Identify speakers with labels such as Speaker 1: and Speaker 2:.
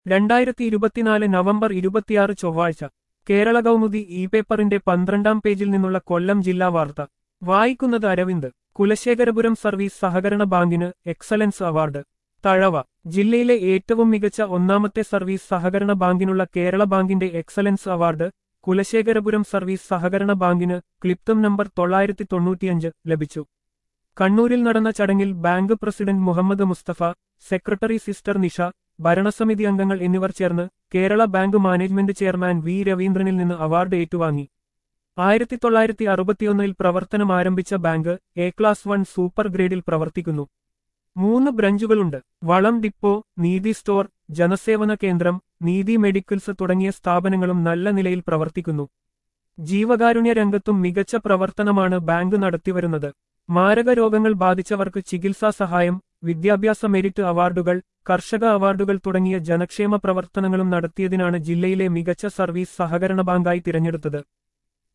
Speaker 1: രണ്ടായിരത്തി ഇരുപത്തിനാല് നവംബർ ഇരുപത്തിയാറ് ചൊവ്വാഴ്ച കേരള കൗമുദി ഇ പേപ്പറിന്റെ പന്ത്രണ്ടാം പേജിൽ നിന്നുള്ള കൊല്ലം ജില്ലാ വാർത്ത വായിക്കുന്നത് അരവിന്ദ് കുലശേഖരപുരം സർവീസ് സഹകരണ ബാങ്കിന് എക്സലൻസ് അവാർഡ് തഴവ ജില്ലയിലെ ഏറ്റവും മികച്ച ഒന്നാമത്തെ സർവീസ് സഹകരണ ബാങ്കിനുള്ള കേരള ബാങ്കിന്റെ എക്സലൻസ് അവാർഡ് കുലശേഖരപുരം സർവീസ് സഹകരണ ബാങ്കിന് ക്ലിപ്തം നമ്പർ തൊള്ളായിരത്തി തൊണ്ണൂറ്റിയഞ്ച് ലഭിച്ചു കണ്ണൂരിൽ നടന്ന ചടങ്ങിൽ bank president Muhammad Musthafa secretary sister Nisha ഭരണസമിതി അംഗങ്ങൾ എന്നിവർ ചേർന്ന് Kerala bank management chairman V രവീന്ദ്രനിൽ നിന്ന് അവാർഡ് ഏറ്റുവാങ്ങി ആയിരത്തി തൊള്ളായിരത്തി അറുപത്തിയൊന്നിൽ പ്രവർത്തനം ആരംഭിച്ച bank A class one super ഗ്രേഡിൽ പ്രവർത്തിക്കുന്നു മൂന്ന് ബ്രഞ്ചുകളുണ്ട് വളം ഡിപ്പോ നീതി സ്റ്റോർ ജനസേവന കേന്ദ്രം നീതി മെഡിക്കൽസ് തുടങ്ങിയ സ്ഥാപനങ്ങളും നല്ല നിലയിൽ പ്രവർത്തിക്കുന്നു ജീവകാരുണ്യ രംഗത്തും മികച്ച പ്രവർത്തനമാണ് ബാങ്ക് നടത്തിവരുന്നത് മാരക രോഗങ്ങൾ ബാധിച്ചവർക്ക് ചികിത്സാ സഹായം വിദ്യാഭ്യാസ മെരിറ്റ് അവാർഡുകൾ കർഷക അവാർഡുകൾ തുടങ്ങിയ ജനക്ഷേമ പ്രവർത്തനങ്ങളും നടത്തിയതിനാണ് ജില്ലയിലെ മികച്ച സർവീസ് സഹകരണ ബാങ്കായി തിരഞ്ഞെടുത്തത്